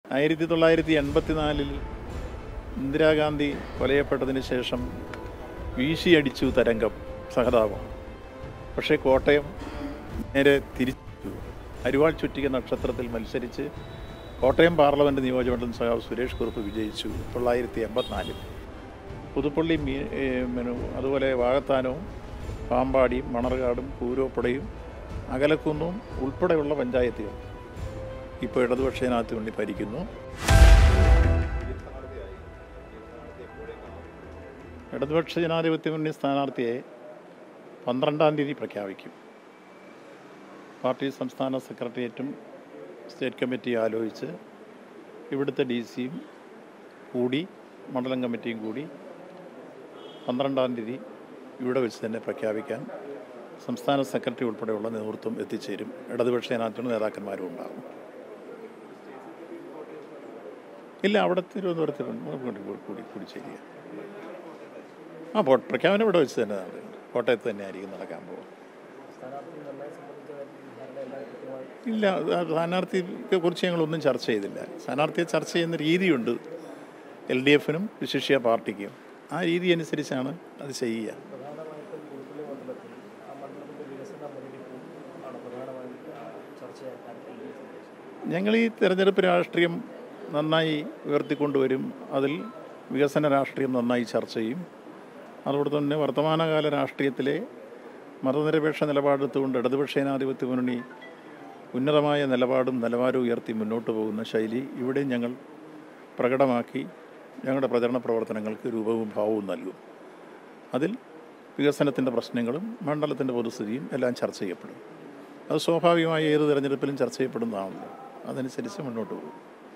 ആയിരത്തി തൊള്ളായിരത്തി എൺപത്തിനാലിൽ ഇന്ദിരാഗാന്ധി കൊലയപ്പെട്ടതിന് ശേഷം വീശിയടിച്ചു തരംഗം സഹതാപം പക്ഷേ കോട്ടയം നേരെ തിരിച്ചു അരിവാൾ ചുറ്റിക നക്ഷത്രത്തിൽ മത്സരിച്ച് കോട്ടയം പാർലമെൻറ്റ് നിയോജകമണ്ഡലം സഖാവ് സുരേഷ് കുറുപ്പ് വിജയിച്ചു തൊള്ളായിരത്തി എൺപത്തിനാലിൽ പുതുപ്പള്ളി മീ ഏ, മെനു അതുപോലെ വാകത്താനവും പാമ്പാടിയും മണർകാടും കൂരോപ്പടയും അകലക്കുന്നും ഉൾപ്പെടെയുള്ള പഞ്ചായത്തുകൾ ഇപ്പോൾ ഇടതുപക്ഷ ജനാധിപത്യം വേണ്ടി ഭരിക്കുന്നു ഇടതുപക്ഷ ജനാധിപത്യ മുന്നണി സ്ഥാനാർത്ഥിയെ പന്ത്രണ്ടാം തീയതി പ്രഖ്യാപിക്കും പാർട്ടി സംസ്ഥാന സെക്രട്ടേറിയറ്റും സ്റ്റേറ്റ് കമ്മിറ്റി ആലോചിച്ച് ഇവിടുത്തെ ഡി സിയും കൂടി മണ്ഡലം കമ്മിറ്റിയും കൂടി പന്ത്രണ്ടാം തീയതി ഇവിടെ വെച്ച് തന്നെ പ്രഖ്യാപിക്കാൻ സംസ്ഥാന സെക്രട്ടറി ഉൾപ്പെടെയുള്ള നേതൃത്വം എത്തിച്ചേരും ഇടതുപക്ഷ ജനാധിപത്യ നേതാക്കന്മാരും ഉണ്ടാകും ഇല്ല അവിടെ തിരുവനന്തപുരത്ത് കൂടി കൂടി കൂടി ശരിയ ആ പോ പ്രഖ്യാപനം ഇവിടെ വെച്ച് തന്നെ നടക്കും കോട്ടയത്ത് തന്നെ ആയിരിക്കും നടക്കാൻ പോകും ഇല്ല അത് സ്ഥാനാർത്ഥിയെ കുറിച്ച് ഞങ്ങളൊന്നും ചർച്ച ചെയ്തില്ല സ്ഥാനാർത്ഥിയെ ചർച്ച ചെയ്യുന്ന രീതിയുണ്ട് എൽ ഡി എഫിനും വിശിഷ്യ പാർട്ടിക്കും ആ രീതി അനുസരിച്ചാണ് അത് ചെയ്യുക ഞങ്ങൾ ഈ തെരഞ്ഞെടുപ്പ് രാഷ്ട്രീയം നന്നായി ഉയർത്തിക്കൊണ്ടുവരും അതിൽ വികസന രാഷ്ട്രീയം നന്നായി ചർച്ച ചെയ്യും അതുകൊണ്ട് തന്നെ വർത്തമാനകാല രാഷ്ട്രീയത്തിലെ മതനിരപേക്ഷ നിലപാടെടുത്തുകൊണ്ട് ഇടതുപക്ഷ ജനാധിപത്യ മുന്നണി ഉന്നതമായ നിലപാടും നിലവാരവും ഉയർത്തി മുന്നോട്ട് പോകുന്ന ശൈലി ഇവിടെ ഞങ്ങൾ പ്രകടമാക്കി ഞങ്ങളുടെ പ്രചരണ പ്രവർത്തനങ്ങൾക്ക് രൂപവും ഭാവവും നൽകും അതിൽ വികസനത്തിൻ്റെ പ്രശ്നങ്ങളും മണ്ഡലത്തിൻ്റെ പൊതുസ്ഥിതിയും എല്ലാം ചർച്ച ചെയ്യപ്പെടും അത് സ്വാഭാവികമായി ഏത് തെരഞ്ഞെടുപ്പിലും ചർച്ച ചെയ്യപ്പെടുന്നതാണല്ലോ അതനുസരിച്ച് മുന്നോട്ട് പോകും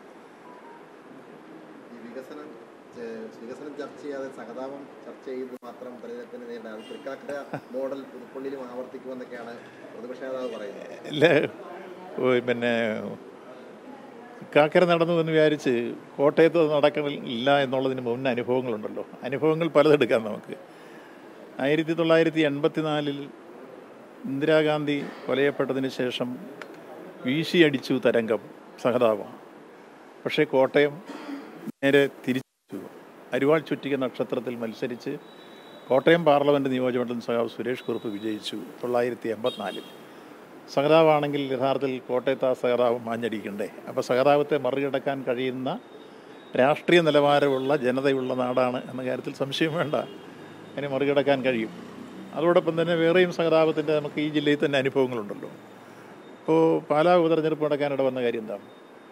ഈ വികസനം ഏഹ്, വികസനം ചർച്ച ചെയ്യാതെ സഹതാപം ചർച്ച ചെയ്ത് മാത്രം തെരഞ്ഞെടുപ്പിനെ നേരിടാൻ തൃക്കാക്കര മോഡൽ പുതുപ്പള്ളിയിലും ആവർത്തിക്കുമെന്നൊക്കെയാണ് പ്രതിപക്ഷ നേതാവ് പറയുന്നത് അല്ല ഓ, പിന്നെ കാക്കര നടന്നു എന്ന് വിചാരിച്ച് കോട്ടയത്ത് അത് നടക്കണില്ല എന്നുള്ളതിന് മുൻ അനുഭവങ്ങളുണ്ടല്ലോ അനുഭവങ്ങൾ പലതെടുക്കാം നമുക്ക് ആയിരത്തി തൊള്ളായിരത്തി എൺപത്തിനാലിൽ ഇന്ദിരാഗാന്ധി കൊലയപ്പെട്ടതിന് ശേഷം വീശിയടിച്ചു തരംഗം സഹതാപം പക്ഷേ കോട്ടയം നേരെ തിരിച്ചു അരിവാൾ ചുറ്റിക നക്ഷത്രത്തിൽ മത്സരിച്ച് കോട്ടയം പാർലമെൻറ്റ് നിയോജകമണ്ഡലം സഖാവ് സുരേഷ് കുറുപ്പ് വിജയിച്ചു തൊള്ളായിരത്തി എൺപത്തിനാലിൽ സഹതാവാണെങ്കിൽ യഥാർത്ഥത്തിൽ കോട്ടയത്ത് ആ സഹതാപം മാഞ്ഞടിക്കണ്ടേ അപ്പോൾ സഹതാപത്തെ മറികടക്കാൻ കഴിയുന്ന രാഷ്ട്രീയ നിലവാരമുള്ള ജനതയുള്ള നാടാണ് എന്ന കാര്യത്തിൽ സംശയം വേണ്ട അതിനെ മറികടക്കാൻ കഴിയും അതോടൊപ്പം തന്നെ വേറെയും സഹതാപത്തിൻ്റെ നമുക്ക് ഈ ജില്ലയിൽ തന്നെ അനുഭവങ്ങളുണ്ടല്ലോ ഇപ്പോൾ പാലാ ഉപതെരഞ്ഞെടുപ്പ് നടക്കാനിട വന്ന കാര്യം എന്താണ്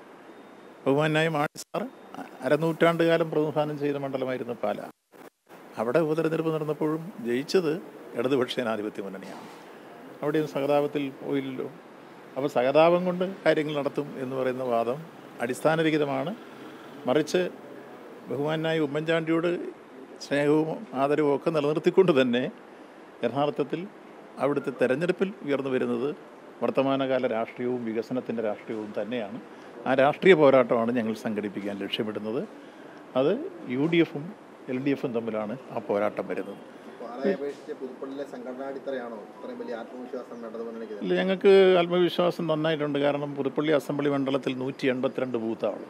ബഹുമാനായ മാണി സാർ അരനൂറ്റാണ്ട് കാലം പ്രതിനിധാനം ചെയ്ത മണ്ഡലമായിരുന്നു പാല അവിടെ ഉപതെരഞ്ഞെടുപ്പ് നടന്നപ്പോഴും ജയിച്ചത് ഇടതുപക്ഷ ജനാധിപത്യ മുന്നണിയാണ് അവിടെയും സഹതാപത്തിൽ പോയില്ലല്ലോ അപ്പോൾ സഹതാപം കൊണ്ട് കാര്യങ്ങൾ നടത്തും എന്ന് പറയുന്ന വാദം അടിസ്ഥാനരഹിതമാണ് മറിച്ച് ബഹുമാനായ ഉമ്മൻചാണ്ടിയോട് സ്നേഹവും ആദരവും ഒക്കെ നിലനിർത്തിക്കൊണ്ട് തന്നെ യഥാർത്ഥത്തിൽ അവിടുത്തെ തെരഞ്ഞെടുപ്പിൽ ഉയർന്നു വരുന്നത് വർത്തമാനകാല രാഷ്ട്രീയവും വികസനത്തിൻ്റെ രാഷ്ട്രീയവും തന്നെയാണ് ആ രാഷ്ട്രീയ പോരാട്ടമാണ് ഞങ്ങൾ സംഘടിപ്പിക്കാൻ ലക്ഷ്യമിടുന്നത് അത് യു ഡി എഫും എൽ ഡി എഫും തമ്മിലാണ് ആ പോരാട്ടം വരുന്നത് പാലായെ അപേക്ഷിച്ച് പുതുപ്പള്ളിയിലെ സംഘടനാടിത്തറയാണോ ഇത്രയും വലിയ ആത്മവിശ്വാസം വേണ്ടത് മുന്നണിക്ക് ഇല്ല ഞങ്ങൾക്ക് ആത്മവിശ്വാസം നന്നായിട്ടുണ്ട് കാരണം പുതുപ്പള്ളി അസംബ്ലി മണ്ഡലത്തിൽ നൂറ്റി എൺപത്തിരണ്ട് ബൂത്താണ്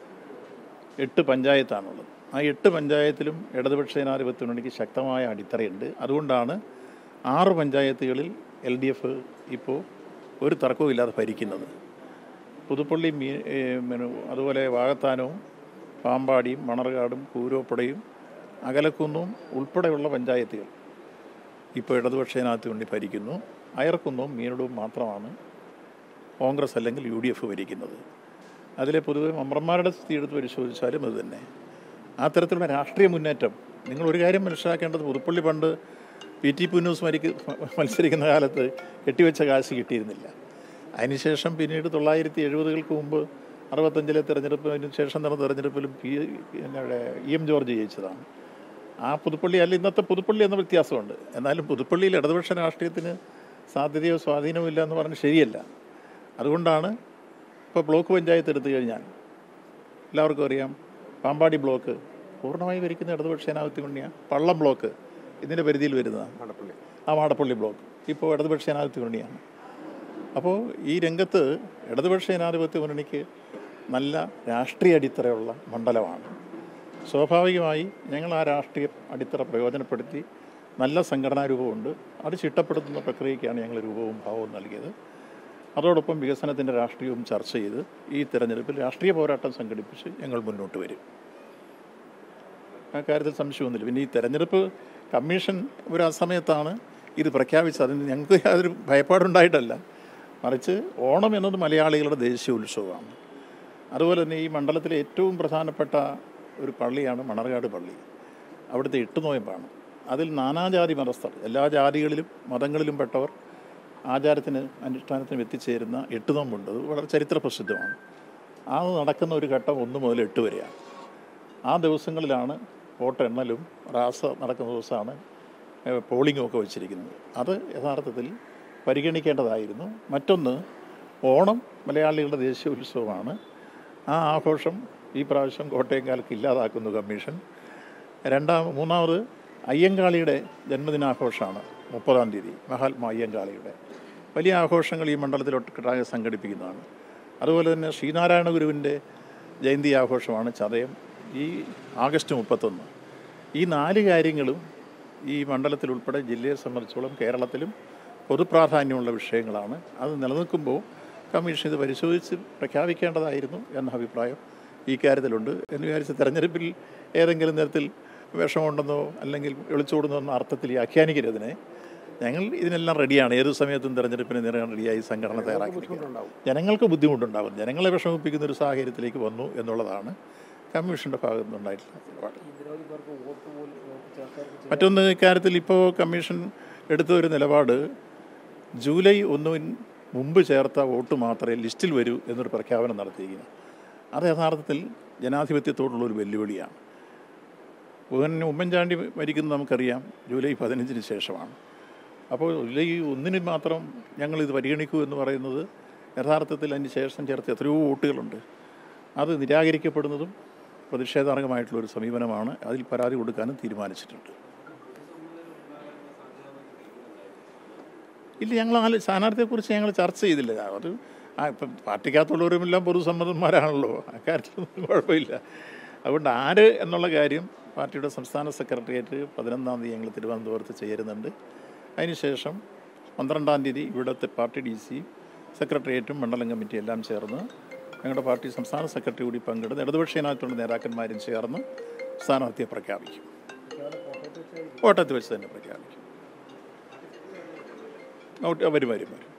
എട്ട് പഞ്ചായത്താണുള്ളത് ആ എട്ട് പഞ്ചായത്തിലും ഇടതുപക്ഷ ജനാധിപത്യ മുന്നണിക്ക് ശക്തമായ അടിത്തറയുണ്ട് അതുകൊണ്ടാണ് ആറ് പഞ്ചായത്തുകളിൽ എൽ ഡി എഫ് ഇപ്പോൾ ഒരു തർക്കവും ഇല്ലാതെ ഭരിക്കുന്നത് പുതുപ്പള്ളി മീ ഏ, മെനു അതുപോലെ വാകത്താനവും പാമ്പാടിയും മണർകാടും കൂരോപ്പടയും അകലക്കുന്നും ഉൾപ്പെടെയുള്ള പഞ്ചായത്തുകൾ ഇപ്പോൾ ഇടതുപക്ഷ ജനാധിപത്യ മുന്നണി ഭരിക്കുന്നു അയർക്കുന്നവും മീനടവും മാത്രമാണ് കോൺഗ്രസ് അല്ലെങ്കിൽ യു ഡി എഫ് ഭരിക്കുന്നത് അതിലെ പൊതുവെ മെമ്പർമാരുടെ സ്ഥിതി എടുത്ത് പരിശോധിച്ചാലും അത് തന്നെ ആ തരത്തിലുള്ള രാഷ്ട്രീയ മുന്നേറ്റം നിങ്ങൾ ഒരു കാര്യം മനസ്സിലാക്കേണ്ടത് പുതുപ്പള്ളി പണ്ട് പി ടി പുന്നൂസ് മരിക്ക് മത്സരിക്കുന്ന കാലത്ത് കെട്ടിവെച്ച കാശ് കിട്ടിയിരുന്നില്ല അതിനുശേഷം പിന്നീട് തൊള്ളായിരത്തി എഴുപതുകൾക്ക് മുമ്പ് അറുപത്തഞ്ചിലെ തെരഞ്ഞെടുപ്പിന് ശേഷം നടന്ന തെരഞ്ഞെടുപ്പിലും പി എന്നവിടെ ഇ എം ജോർജ് ജയിച്ചതാണ് ആ പുതുപ്പള്ളി അല്ല ഇന്നത്തെ പുതുപ്പള്ളി എന്ന വ്യത്യാസമുണ്ട് എന്നാലും പുതുപ്പള്ളിയിൽ ഇടതുപക്ഷ രാഷ്ട്രീയത്തിന് സാധ്യതയോ സ്വാധീനമോ ഇല്ല എന്ന് പറഞ്ഞ് ശരിയല്ല അതുകൊണ്ടാണ് ഇപ്പോൾ ബ്ലോക്ക് പഞ്ചായത്ത് എടുത്തു കഴിഞ്ഞാൽ എല്ലാവർക്കും അറിയാം പാമ്പാടി ബ്ലോക്ക് പൂർണ്ണമായി ഭരിക്കുന്ന ഇടതുപക്ഷ ജനാധിപത്യ മുന്നണിയാണ് പള്ളം ബ്ലോക്ക് ഇതിൻ്റെ പരിധിയിൽ വരുന്നതാണ് മാടപ്പള്ളി ആ മാടപ്പള്ളി ബ്ലോക്ക് ഇപ്പോൾ ഇടതുപക്ഷ ജനാധിപത്യ മുന്നണിയാണ് അപ്പോൾ ഈ രംഗത്ത് ഇടതുപക്ഷ ജനാധിപത്യ മുന്നണിക്ക് നല്ല രാഷ്ട്രീയ അടിത്തറയുള്ള മണ്ഡലമാണ് സ്വാഭാവികമായി ഞങ്ങൾ ആ രാഷ്ട്രീയ അടിത്തറ പ്രയോജനപ്പെടുത്തി നല്ല സംഘടനാ രൂപമുണ്ട് അത് ചിട്ടപ്പെടുത്തുന്ന പ്രക്രിയയ്ക്കാണ് ഞങ്ങൾ രൂപവും ഭാവവും നൽകിയത് അതോടൊപ്പം വികസനത്തിൻ്റെ രാഷ്ട്രീയവും ചർച്ച ചെയ്ത് ഈ തെരഞ്ഞെടുപ്പിൽ രാഷ്ട്രീയ പോരാട്ടം സംഘടിപ്പിച്ച് ഞങ്ങൾ മുന്നോട്ട് വരും ആ കാര്യത്തിൽ സംശയമൊന്നുമില്ല പിന്നെ ഈ തെരഞ്ഞെടുപ്പ് കമ്മീഷൻ ഒരു അസമയത്താണ് ഇത് പ്രഖ്യാപിച്ചത് അതിന് ഞങ്ങൾക്ക് യാതൊരു ഭയപ്പാടുണ്ടായിട്ടല്ല മറിച്ച് ഓണം എന്നത് മലയാളികളുടെ ദേശീയ ഉത്സവമാണ് അതുപോലെ തന്നെ ഈ മണ്ഡലത്തിലെ ഏറ്റവും പ്രധാനപ്പെട്ട ഒരു പള്ളിയാണ് മണർകാട് പള്ളി അവിടുത്തെ എട്ടുനോയമ്പാണ് അതിൽ നാനാജാതി മതസ്ഥർ എല്ലാ ജാതികളിലും മതങ്ങളിലും പെട്ടവർ ആചാരത്തിന് അനുഷ്ഠാനത്തിനും എത്തിച്ചേരുന്ന എട്ടുനോമ്പുണ്ട് അത് വളരെ ചരിത്ര പ്രസിദ്ധമാണ് അത് നടക്കുന്ന ഒരു ഘട്ടം ഒന്ന് മുതൽ എട്ട് വരെയാണ് ആ ദിവസങ്ങളിലാണ് വോട്ടെണ്ണലും റാസ നടക്കുന്ന ദിവസമാണ് ഏഹ്, പോളിംഗും ഒക്കെ വെച്ചിരിക്കുന്നത് അത് യഥാർത്ഥത്തിൽ പരിഗണിക്കേണ്ടതായിരുന്നു മറ്റൊന്ന് ഓണം മലയാളികളുടെ ദേശീയ ഉത്സവമാണ് ആ ആഘോഷം ഈ പ്രാവശ്യം കോട്ടയംകാലത്ത് ഇല്ലാതാക്കുന്നു കമ്മീഷൻ രണ്ടാം മൂന്നാമത് അയ്യങ്കാളിയുടെ ജന്മദിനാഘോഷമാണ് മുപ്പതാം തീയതി മഹാത്മാ അയ്യങ്കാളിയുടെ വലിയ ആഘോഷങ്ങൾ ഈ മണ്ഡലത്തിലൊട്ടാകെ സംഘടിപ്പിക്കുന്നതാണ് അതുപോലെ തന്നെ ശ്രീനാരായണ ഗുരുവിൻ്റെ ജയന്തി ആഘോഷമാണ് ചതയം ഈ ആഗസ്റ്റ് മുപ്പത്തൊന്ന് ഈ നാല് കാര്യങ്ങളും ഈ മണ്ഡലത്തിൽ ഉൾപ്പെടെ ജില്ലയെ സംബന്ധിച്ചോളം കേരളത്തിലും പൊതുപ്രാധാന്യമുള്ള വിഷയങ്ങളാണ് അത് നിലനിൽക്കുമ്പോൾ കമ്മീഷൻ ഇത് പരിശോധിച്ച് പ്രഖ്യാപിക്കേണ്ടതായിരുന്നു എന്ന അഭിപ്രായം ഈ കാര്യത്തിലുണ്ട് എന്ന് വിചാരിച്ച് തെരഞ്ഞെടുപ്പിൽ ഏതെങ്കിലും തരത്തിൽ വിഷമമുണ്ടെന്നോ അല്ലെങ്കിൽ ഒളിച്ചോടുന്നോ എന്ന അർത്ഥത്തിൽ വ്യാഖ്യാനിക്കരുതിനെ ഞങ്ങൾ ഇതിനെല്ലാം റെഡിയാണ് ഏത് സമയത്തും തെരഞ്ഞെടുപ്പിന് നേരിടാൻ റെഡിയായി സംഘടന തയ്യാറാക്കി ജനങ്ങൾക്ക് ബുദ്ധിമുട്ടുണ്ടാകും ജനങ്ങളെ വിഷമിപ്പിക്കുന്ന ഒരു സാഹചര്യത്തിലേക്ക് വന്നു എന്നുള്ളതാണ് കമ്മീഷൻ്റെ ഭാഗത്തു നിന്നുണ്ടായിട്ടുള്ള നിലപാട് മറ്റൊന്ന് ഇക്കാര്യത്തിൽ ഇപ്പോൾ കമ്മീഷൻ എടുത്ത ഒരു നിലപാട് ജൂലൈ ഒന്നിന് മുമ്പ് ചേർത്ത വോട്ട് മാത്രമേ ലിസ്റ്റിൽ വരൂ എന്നൊരു പ്രഖ്യാപനം നടത്തിയിരിക്കുന്നു അത് യഥാർത്ഥത്തിൽ ജനാധിപത്യത്തോടുള്ള ഒരു വെല്ലുവിളിയാണ് ഉമ്മൻ ഉമ്മൻചാണ്ടി മരിക്കുന്നത് നമുക്കറിയാം ജൂലൈ പതിനഞ്ചിന് ശേഷമാണ് അപ്പോൾ ജൂലൈ ഒന്നിന് മാത്രം ഞങ്ങളിത് പരിഗണിക്കൂ എന്ന് പറയുന്നത് യഥാർത്ഥത്തിൽ അതിന് ശേഷം ചേർത്ത് എത്രയോ വോട്ടുകളുണ്ട് അത് നിരാകരിക്കപ്പെടുന്നതും പ്രതിഷേധാർഹമായിട്ടുള്ള ഒരു സമീപനമാണ് അതിൽ പരാതി കൊടുക്കാനും തീരുമാനിച്ചിട്ടുണ്ട് ഇല്ല ഞങ്ങൾ ആല് സ്ഥാനാർത്ഥിയെക്കുറിച്ച് ഞങ്ങൾ ചർച്ച ചെയ്തില്ല അത് ആ ഇപ്പം പാർട്ടിക്കകത്തുള്ളവരുമെല്ലാം പൊതുസമ്മതന്മാരാണല്ലോ അക്കാര്യത്തിലൊന്നും കുഴപ്പമില്ല അതുകൊണ്ട് ആര് എന്നുള്ള കാര്യം പാർട്ടിയുടെ സംസ്ഥാന സെക്രട്ടേറിയറ്റ് പതിനൊന്നാം തീയതി ഞങ്ങൾ തിരുവനന്തപുരത്ത് ചേരുന്നുണ്ട് അതിനുശേഷം പന്ത്രണ്ടാം തീയതി ഇവിടുത്തെ പാർട്ടി ഡി സി സെക്രട്ടേറിയറ്റും മണ്ഡലം കമ്മിറ്റി എല്ലാം ചേർന്ന് ഞങ്ങളുടെ പാർട്ടി സംസ്ഥാന സെക്രട്ടറി കൂടി പങ്കെടുത്ത് ഇടതുപക്ഷീയനായിട്ടുള്ള നേതാക്കന്മാരും ചേർന്ന് സ്ഥാനാർത്ഥിയെ പ്രഖ്യാപിക്കും കോട്ടയത്ത് വെച്ച് തന്നെ പ്രഖ്യാപിക്കും ഔട്ട് വരും വരും വരും